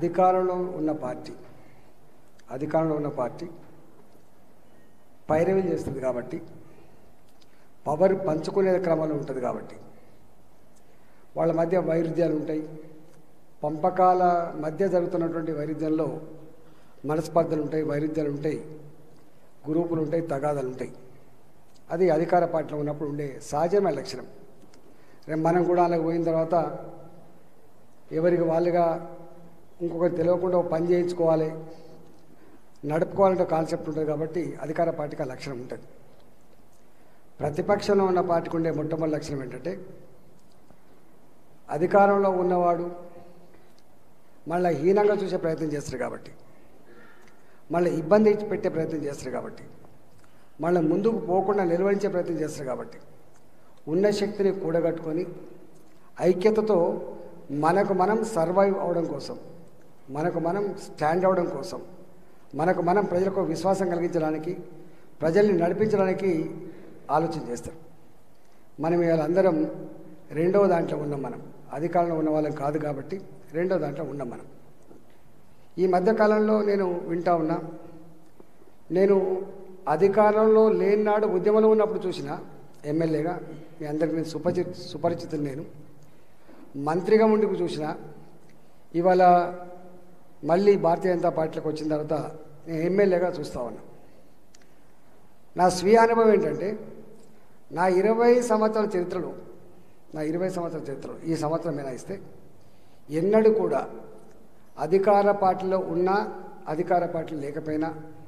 అధికారంలో ఉన్న పార్టీ అధికారంలో ఉన్న పార్టీ పైరవీలు చేస్తుంది కాబట్టి పవర్ పంచుకునే క్రమంలో ఉంటుంది కాబట్టి వాళ్ళ మధ్య వైరుధ్యాలు ఉంటాయి పంపకాల మధ్య జరుగుతున్నటువంటి వైరుధ్యంలో మనస్పర్ధలు ఉంటాయి వైరుధ్యాలు ఉంటాయి గ్రూపులు ఉంటాయి తగాదాలు ఉంటాయి అది అధికార పార్టీలో ఉన్నప్పుడు ఉండే సహజమైన లక్షణం రేపు మనం కూడా అలాగ పోయిన తర్వాత ఎవరికి వాళ్ళుగా ఇంకొకరు తెలియకుండా ఒక పని చేయించుకోవాలి నడుపుకోవాలంటే కాన్సెప్ట్ ఉంటుంది కాబట్టి అధికార పార్టీకి ఆ లక్షణం ఉంటుంది ప్రతిపక్షంలో ఉన్న పార్టీకి ఉండే మొట్టమొదటి లక్షణం ఏంటంటే అధికారంలో ఉన్నవాడు మళ్ళీ హీనంగా చూసే ప్రయత్నం చేస్తారు కాబట్టి మళ్ళీ ఇబ్బంది పెట్టే ప్రయత్నం చేస్తారు కాబట్టి మళ్ళీ ముందుకు పోకుండా నిలవరించే ప్రయత్నం చేస్తారు కాబట్టి ఉన్న శక్తిని కూడగట్టుకొని ఐక్యతతో మనకు మనం సర్వైవ్ అవడం కోసం మనకు మనం స్టాండ్ అవడం కోసం మనకు మనం ప్రజలకు విశ్వాసం కలిగించడానికి ప్రజల్ని నడిపించడానికి ఆలోచన చేస్తారు మనం ఇవాళ అందరం రెండవ దాంట్లో ఉన్నాం మనం అధికారంలో ఉన్న వాళ్ళం కాదు కాబట్టి రెండో దాంట్లో ఉన్నాం మనం ఈ మధ్యకాలంలో నేను వింటా ఉన్నా నేను అధికారంలో లేని నాడు ఉద్యమంలో ఉన్నప్పుడు చూసిన ఎమ్మెల్యేగా మీ అందరికి నేను సుపరి సుపరిచితులు నేను మంత్రిగా ఉండి చూసిన ఇవాళ మళ్ళీ భారతీయ జనతా పార్టీలోకి వచ్చిన తర్వాత నేను ఎమ్మెల్యేగా చూస్తా ఉన్నా నా స్వీయ అనుభవం ఏంటంటే నా ఇరవై సంవత్సరాల చరిత్రలో నా ఇరవై సంవత్సరాల చరిత్రలో ఈ సంవత్సరం మినాయిస్తే ఎన్నడూ కూడా అధికార పార్టీలో ఉన్నా అధికార పార్టీలో లేకపోయినా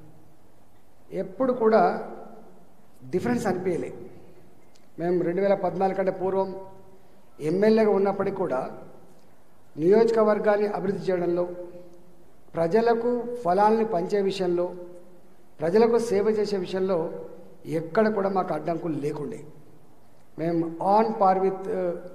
ఎప్పుడు కూడా డిఫరెన్స్ అనిపించలే మేము రెండు వేల పద్నాలుగు కంటే పూర్వం ఎమ్మెల్యేగా ఉన్నప్పటికీ కూడా నియోజకవర్గాన్ని అభివృద్ధి చేయడంలో ప్రజలకు ఫలాల్ని పంచే విషయంలో ప్రజలకు సేవ చేసే విషయంలో ఎక్కడ కూడా మాకు అడ్డంకులు లేకుండే మేము on par with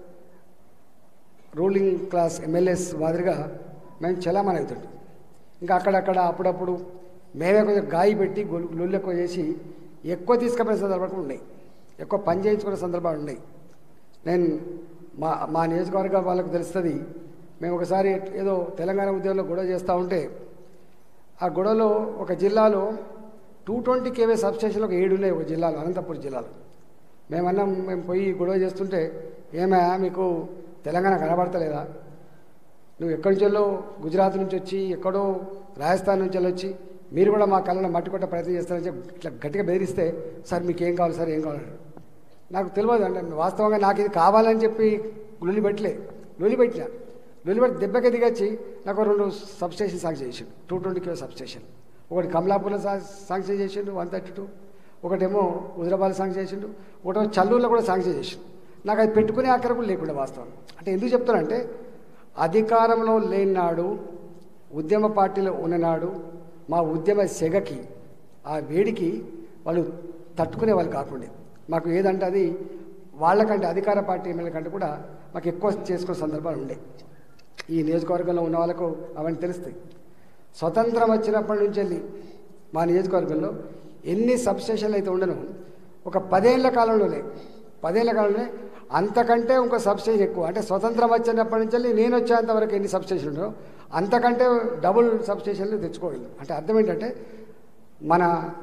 ruling class MLAs మాదిరిగా మేము చలామణి అవుతుంటాం ఇంకా అక్కడక్కడ అప్పుడప్పుడు మేమే కొంచెం గాయి పెట్టి లొల్లు ఎక్కువ చేసి ఎక్కువ తీసుకుపోయిన సందర్భాలు కూడా ఉన్నాయి ఎక్కువ పని చేయించుకునే సందర్భాలు ఉన్నాయి నేను మా మా నియోజకవర్గ వాళ్ళకు తెలుస్తుంది మేము ఒకసారి ఏదో తెలంగాణ ఉద్యోగంలో గొడవ చేస్తూ ఉంటే ఆ గొడవలో ఒక జిల్లాలో టూ ట్వంటీ కేవీ సబ్స్టేషన్లు ఒక ఏడు ఉన్నాయి ఒక జిల్లాలో అనంతపురం జిల్లాలో మేమన్నాం మేము పోయి గొడవ చేస్తుంటే ఏమా మీకు తెలంగాణ కనబడతలేదా నువ్వు ఎక్కడి నుంచో గుజరాత్ నుంచి వచ్చి ఎక్కడో రాజస్థాన్ నుంచి వచ్చి మీరు కూడా మా కళ్ళను మట్టి కొట్ట ప్రయత్నం చేస్తారని చెప్పి ఇట్లా గట్టిగా బెదిరిస్తే సార్ మీకు ఏం కావాలి సార్ ఏం కావాలి నాకు తెలియదు అంటే వాస్తవంగా నాకు ఇది కావాలని చెప్పి లొల్లి పెట్టలే లొల్లి పెట్టిన లొల్లి పెట్టి దెబ్బకి దిగచ్చి నాకు రెండు సబ్ స్టేషన్ శాంక్షన్ చేసిండు two twenty kilo substation ఒకటి కమలాపూర్లో శాంక్షన్ చేసిండు వన్ థర్టీ టూ ఒకటేమో హుజరాబాద్ శాంక్షన్ చేసిండు ఒకటేమో చల్లూరులో కూడా శాంక్షన్ చేసిండు నాకు అది పెట్టుకునే అక్కడ కూడా లేకుండా వాస్తవం అంటే ఎందుకు చెప్తానంటే అధికారంలో లేనినాడు ఉద్యమ పార్టీలో ఉన్ననాడు మా ఉద్యమ సెగకి ఆ వేడికి వాళ్ళు తట్టుకునే వాళ్ళు కాకుండా మాకు ఏదంటే అది వాళ్ళకంటే అధికార పార్టీ ఎమ్మెల్యే కంటే కూడా మాకు ఎక్కువ చేసుకునే సందర్భాలు ఉండే ఈ నియోజకవర్గంలో ఉన్న వాళ్ళకు అవన్నీ తెలుస్తాయి స్వతంత్రం వచ్చినప్పటి నుంచి వెళ్ళి మా నియోజకవర్గంలో ఎన్ని సబ్స్టేషన్లు అయితే ఉండను ఒక పదేళ్ల కాలంలోనే పదేళ్ల కాలంలోనే అంతకంటే ఇంకో సబ్స్టేషన్ ఎక్కువ అంటే స్వతంత్రం వచ్చినప్పటి నుంచి వెళ్ళి నేను వచ్చేంత వరకు ఎన్ని సబ్స్టేషన్లు ఉన్నాయో అంతకంటే డబుల్ సబ్స్టేషన్లు తెచ్చుకోగలను అంటే అర్థం ఏంటంటే మన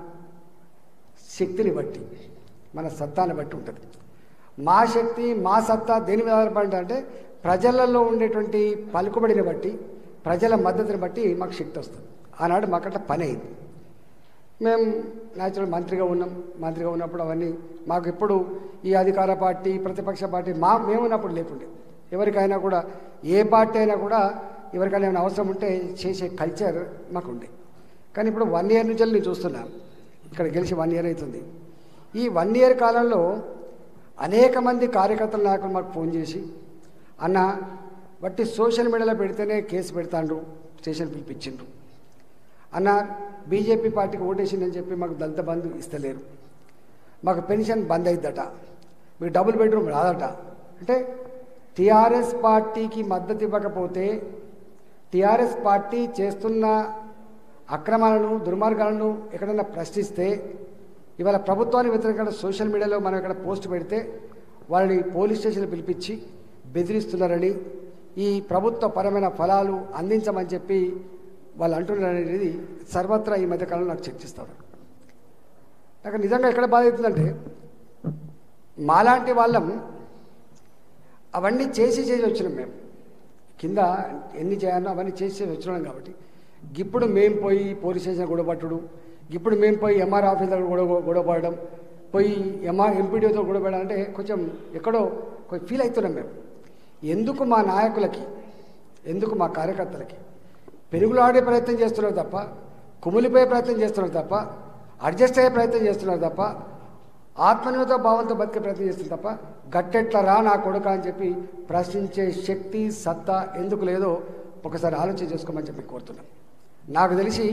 శక్తిని బట్టి మన సత్తాని బట్టి ఉంటుంది మా శక్తి మా సత్తా దేని మీద ఆధారపడి అంటే ప్రజలలో ఉండేటువంటి పలుకుబడిని బట్టి ప్రజల మద్దతుని బట్టి మాకు శక్తి వస్తుంది ఆనాడు మాకట్లా పని అయింది మేము న్యాచురల్ మంత్రిగా ఉన్నాం మంత్రిగా ఉన్నప్పుడు అవన్నీ మాకు ఎప్పుడు ఈ అధికార పార్టీ ప్రతిపక్ష పార్టీ మా మేము ఉన్నప్పుడు లేకుండే ఎవరికైనా కూడా ఏ పార్టీ అయినా కూడా ఎవరికైనా ఏమైనా అవసరం ఉంటే చేసే కల్చర్ మాకు ఉండే కానీ ఇప్పుడు వన్ ఇయర్ నుంచి నేను చూస్తున్నాను ఇక్కడ గెలిచి వన్ ఇయర్ అవుతుంది ఈ వన్ ఇయర్ కాలంలో అనేక మంది కార్యకర్తల నాయకులు మాకు ఫోన్ చేసి అన్న బట్టి సోషల్ మీడియాలో పెడితేనే కేసు పెడతాండ్రు స్టేషన్ పిలిపించిండ్రు అన్న బీజేపీ పార్టీకి ఓటేసిందని చెప్పి మాకు దళిత బంధు ఇస్తలేరు మాకు పెన్షన్ బంద్ అయిద్దట మీకు డబుల్ బెడ్రూమ్ రాదట అంటే టీఆర్ఎస్ పార్టీకి మద్దతు ఇవ్వకపోతే టీఆర్ఎస్ పార్టీ చేస్తున్న అక్రమాలను దుర్మార్గాలను ఎక్కడైనా ప్రశ్నిస్తే ఇవాళ ప్రభుత్వానికి వ్యతిరేకంగా సోషల్ మీడియాలో మనం ఇక్కడ పోస్ట్ పెడితే వాళ్ళని పోలీస్ స్టేషన్లు పిలిపించి బెదిరిస్తున్నారని ఈ ప్రభుత్వ పరమైన ఫలాలు అందించమని చెప్పి వాళ్ళు అంటున్నారు అనేది సర్వత్రా ఈ మధ్యకాలంలో నాకు చర్చిస్తారు నాకు నిజంగా ఎక్కడ బాధ అవుతుందంటే మాలాంటి వాళ్ళం అవన్నీ చేసి చేసి వచ్చినాం మేము కింద ఎన్ని చేయాలో అవన్నీ చేసి చేసి వచ్చినాం కాబట్టి ఇప్పుడు మేము పోయి పోలీస్ స్టేషన్ గొడవపట్టుడు ఇప్పుడు మేము పోయి ఎంఆర్ ఆఫీస్ దగ్గర గొడవ గొడవపడడం పోయి ఎంఆర్ ఎంపీడీతో గొడవపడడం అంటే కొంచెం ఎక్కడో కొంచెం ఫీల్ అవుతున్నాం మేము ఎందుకు మా నాయకులకి ఎందుకు మా కార్యకర్తలకి పెరుగులాడే ప్రయత్నం చేస్తున్నారు తప్ప కుమిలిపోయే ప్రయత్నం చేస్తున్నారు తప్ప అడ్జస్ట్ అయ్యే ప్రయత్నం చేస్తున్నారు తప్ప ఆత్మనియత భావంతో బతికే ప్రయత్నం చేస్తుంది తప్ప గట్టెట్ల రా నా కొడుక అని చెప్పి ప్రశ్నించే శక్తి సత్తా ఎందుకు లేదో ఒకసారి ఆలోచన చేసుకోమని చెప్పి కోరుతున్నాను నాకు తెలిసి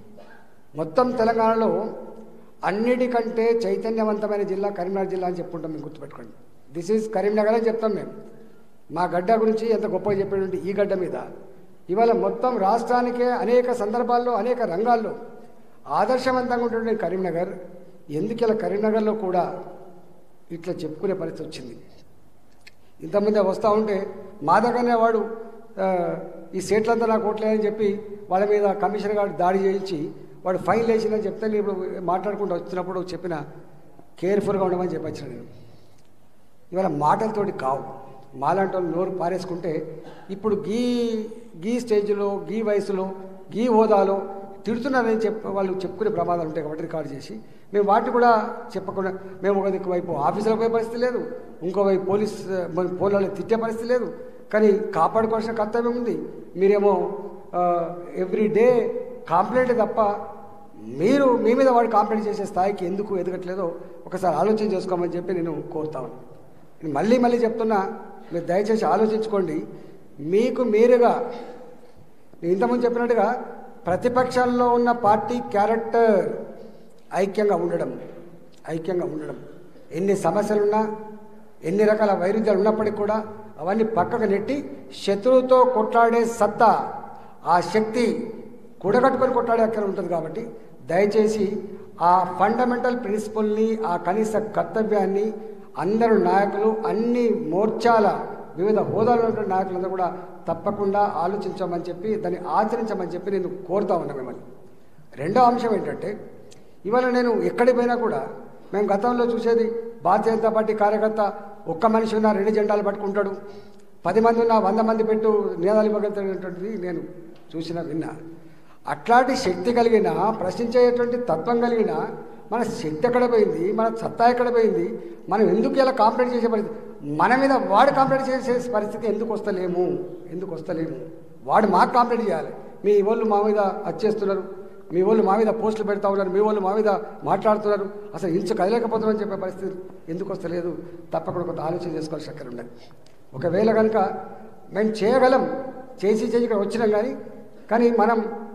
మొత్తం తెలంగాణలో అన్నిటికంటే చైతన్యవంతమైన జిల్లా కరీంనగర్ జిల్లా అని చెప్పుకుంటాం మేము గుర్తుపెట్టుకోండి దిస్ ఈజ్ కరీంనగర్ అని చెప్తాం మేము మా గడ్డ గురించి ఎంత గొప్పగా చెప్పేటువంటి ఈ గడ్డ మీద ఇవాళ మొత్తం రాష్ట్రానికే అనేక సందర్భాల్లో అనేక రంగాల్లో ఆదర్శవంతంగా ఉంటుండే కరీంనగర్ ఎందుకు ఇలా కరీంనగర్లో కూడా ఇట్లా చెప్పుకునే పరిస్థితి వచ్చింది ఇంతమంది వస్తూ ఉంటే మా దగ్గరనే వాడు ఆ, ఈ సీట్లంతా నాకు ఓట్లేదని చెప్పి వాళ్ళ మీద కమిషనర్ గారు దాడి చేయించి వాడు ఫైన్ వేసిందని చెప్తే నేను ఇప్పుడు మాట్లాడుకుంటూ వచ్చినప్పుడు చెప్పిన కేర్ఫుల్గా ఉండమని చెప్పొచ్చిన నేను ఇవాళ మాటలతోటి కావు మాలాంటి వాళ్ళు నోరు పారేసుకుంటే ఇప్పుడు గీ గీ స్టేజ్లో గీ వయసులో గీ హోదాలో తిడుతున్నారని చెప్ప వాళ్ళు చెప్పుకునే ప్రమాదాలు ఉంటాయి కాబట్టి రికార్డు చేసి మేము వాటిని కూడా చెప్పకుండా మేము ఒక దిక్కు వైపు ఆఫీసులకు పోయే పరిస్థితి లేదు ఇంకో వైపు పోలీస్ మన పోలీసులు తిట్టే పరిస్థితి లేదు కానీ కాపాడుకోవాల్సిన కర్తవ్యం ఉంది మీరేమో ఎవ్రీ డే కాంప్లైంట్ తప్ప మీరు మీ మీద వాడు కాంప్లైంట్ చేసే స్థాయికి ఎందుకు ఎదగట్లేదో ఒకసారి ఆలోచన చేసుకోమని చెప్పి నేను కోరుతాను నేను మళ్ళీ మళ్ళీ చెప్తున్నా మీరు దయచేసి ఆలోచించుకోండి మీకు మీరుగా నేను ఇంతకుముందు చెప్పినట్టుగా ప్రతిపక్షంలో ఉన్న పార్టీ క్యారెక్టర్ ఐక్యంగా ఉండడం ఐక్యంగా ఉండడం ఎన్ని సమస్యలున్నా ఎన్ని రకాల వైరుధ్యాలు ఉన్నప్పటికీ కూడా అవన్నీ పక్కకు నెట్టి శత్రువుతో కొట్లాడే సత్తా ఆ శక్తి కూడగట్టుకొని కొట్లాడే అక్కడ ఉంటుంది కాబట్టి దయచేసి ఆ ఫండమెంటల్ ప్రిన్సిపల్ని ఆ కనీస కర్తవ్యాన్ని అందరు నాయకులు అన్ని మోర్చాల వివిధ హోదాలో ఉన్నటువంటి నాయకులందరూ కూడా తప్పకుండా ఆలోచించమని చెప్పి దాన్ని ఆచరించమని చెప్పి నేను కోరుతా ఉన్నా మిమ్మల్ని రెండో అంశం ఏంటంటే ఇవాళ నేను ఎక్కడికి పోయినా కూడా మేము గతంలో చూసేది భారతీయ జనతా పార్టీ కార్యకర్త ఒక్క మనిషి ఉన్న రెండు జెండాలు పట్టుకుంటాడు పది మంది ఉన్న వంద మంది పెట్టు నినాదాలు ఇవ్వగలుగుతున్నటువంటిది నేను చూసిన విన్నా అట్లాంటి శక్తి కలిగిన ప్రశ్నించేటువంటి తత్వం కలిగిన మన శక్తి ఎక్కడ పోయింది మన సత్తా ఎక్కడ పోయింది మనం ఎందుకు ఇలా కాంప్లైంట్ చేసే పరిస్థితి మన మీద వాడు కాంప్లైంట్ చేసే పరిస్థితి ఎందుకు వస్తలేము ఎందుకు వస్తలేము వాడు మాకు కాంప్లైంట్ చేయాలి మీ వాళ్ళు మా మీద వచ్చేస్తున్నారు మీ వాళ్ళు మా మీద పోస్టులు పెడతా ఉన్నారు మీ వాళ్ళు మా మీద మాట్లాడుతున్నారు అసలు ఇంచు కదలేకపోతున్నారు అని చెప్పే పరిస్థితి ఎందుకు వస్తలేదు తప్పకుండా కొంత ఆలోచన చేసుకోవాల్సి అక్కడ ఉన్నది ఒకవేళ కనుక మేము చేయగలం చేసి చేసి ఇక్కడ వచ్చినాం కానీ కానీ మనం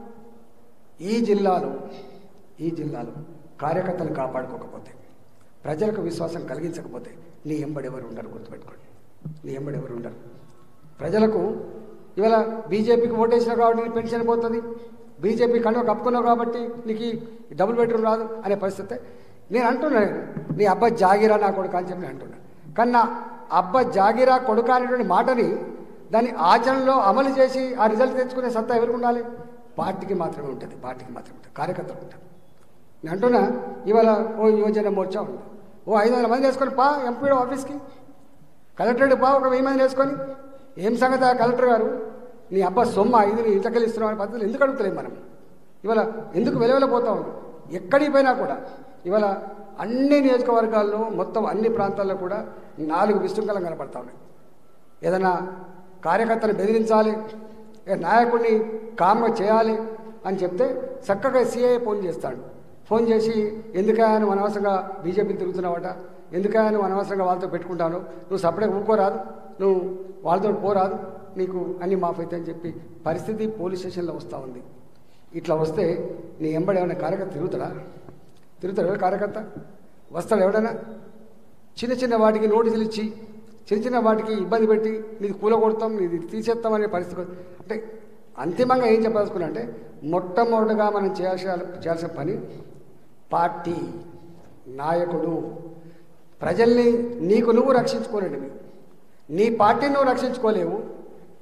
ఈ జిల్లాలో ఈ జిల్లాలో కార్యకర్తలు కాపాడుకోకపోతే ప్రజలకు విశ్వాసం కలిగించకపోతే నీ ఎంబడి ఎవరు ఉండరు గుర్తుపెట్టుకోండి నీ ఎంబడి ఎవరు ఉండరు ప్రజలకు ఇవాళ బీజేపీకి ఓటేసినావు కాబట్టి నీ పెన్షన్ పోతుంది బీజేపీ కండువ కప్పుకున్నావు కాబట్టి నీకు ఈ డబుల్ బెడ్రూమ్ రాదు అనే పరిస్థితి నేను అంటున్నాను నీ అబ్బా జాగిరా నా కొడుకు అని చెప్పి నేను అంటున్నా కానీ నా అబ్బా జాగిరా కొడుకు అనేటువంటి మాటని దాన్ని ఆచరణలో అమలు చేసి ఆ రిజల్ట్ తెచ్చుకునే సత్తా ఎవరికి ఉండాలి పార్టీకి మాత్రమే ఉంటుంది పార్టీకి మాత్రమే ఉంటుంది కార్యకర్తలు ఉంటుంది నేను అంటున్నా ఇవాళ ఓ యువజన మోర్చా ఉంది ఓ ఐదు వందల మంది వేసుకొని పా ఎంపీడో ఆఫీస్కి కలెక్టరేట్ పా ఒక వెయ్యి మంది వేసుకొని ఏం సంగతి ఆ కలెక్టర్ గారు నీ అబ్బా సొమ్మ ఇది నీ ఇంట్లోకి ఇస్తున్నావు అనే పద్ధతులు ఎందుకు అడుగుతలేము మనం ఇవాళ ఎందుకు వెలవెలపోతా ఉన్నాం ఎక్కడికి పోయినా కూడా ఇవాళ అన్ని నియోజకవర్గాల్లో మొత్తం అన్ని ప్రాంతాల్లో కూడా నాలుగు విశృంఖలం కనపడతా ఉన్నాయి ఏదైనా కార్యకర్తను బెదిరించాలి ఏ నాయకుడిని కామ్గా చేయాలి అని చెప్తే చక్కగా సిఐ ఫోన్ చేస్తాడు ఫోన్ చేసి ఎందుకయ్యా నువ్వు అనవసరంగా బీజేపీని తిరుగుతున్నావట ఎందుకయ్యా నువ్వు అనవసరంగా వాళ్ళతో పెట్టుకుంటాను నువ్వు సపరేట్ ఊకోరాదు నువ్వు వాళ్ళతో పోరాదు నీకు అన్ని మాఫ్ అవుతాయి అని చెప్పి పరిస్థితి పోలీస్ స్టేషన్లో వస్తూ ఉంది ఇట్లా వస్తే నీ ఎంబడి ఏమైనా కార్యకర్త తిరుగుతాడా తిరుగుతాడు ఎవరు కార్యకర్త వస్తాడు ఎవడైనా చిన్న చిన్న వాటికి నోటీసులు ఇచ్చి చిన్న చిన్న వాటికి ఇబ్బంది పెట్టి నీది కూలగొడతాం నీది తీసేస్తాం అనే పరిస్థితి అంటే అంతిమంగా ఏం చెప్పదలుచుకున్నా అంటే మొట్టమొదటిగా మనం చేయాల్సిన చేయాల్సిన పని పార్టీ నాయకుడు ప్రజల్ని నీకు నువ్వు రక్షించుకోలేనివి నీ పార్టీని నువ్వు రక్షించుకోలేవు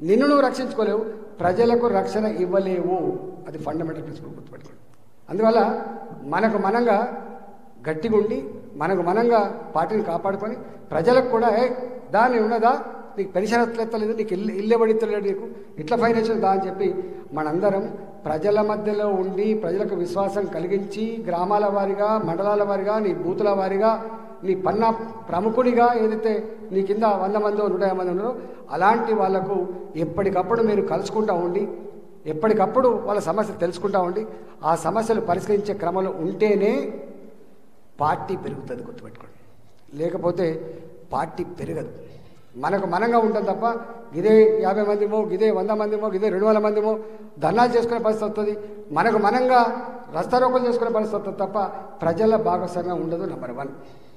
నిన్ను నువ్వు రక్షించుకోలేవు ప్రజలకు రక్షణ ఇవ్వలేవు అది ఫండమెంటల్ ప్రిన్సిపల్ గుర్తుపెట్టుకోండి అందువల్ల మనకు మనంగా గట్టిగా ఉండి మనకు మనంగా పార్టీని కాపాడుకొని ప్రజలకు కూడా ఏ దాని ఉన్నదా నీకు పెన్షన్ ఎత్తలేదు నీకు ఇల్లు ఇల్లు పడితలేదు నీకు ఇట్లా ఫైనాన్షియల్ దా అని చెప్పి మనందరం ప్రజల మధ్యలో ఉండి ప్రజలకు విశ్వాసం కలిగించి గ్రామాల వారిగా మండలాల వారిగా నీ బూతుల వారిగా నీ పన్న ప్రముఖుడిగా ఏదైతే నీ కింద వంద మందో నూట యాభై మంది ఉన్నారో అలాంటి వాళ్లకు ఎప్పటికప్పుడు మీరు కలుసుకుంటూ ఉండి ఎప్పటికప్పుడు వాళ్ళ సమస్యలు తెలుసుకుంటా ఉండి ఆ సమస్యలు పరిష్కరించే క్రమంలో ఉంటేనే పార్టీ పెరుగుతుంది గుర్తుపెట్టుకోండి లేకపోతే పార్టీ పెరగదు మనకు మనంగా ఉంటుంది తప్ప ఇదే యాభై మందిమో ఇదే వంద మందిమో ఇదే రెండు వందల మందిమో ధర్నాలు చేసుకునే పరిస్థితి వస్తుంది మనకు మనంగా రస్తారోకలు చేసుకునే పరిస్థితి వస్తుంది తప్ప ప్రజల భాగస్వామ్యం ఉండదు నెంబర్ వన్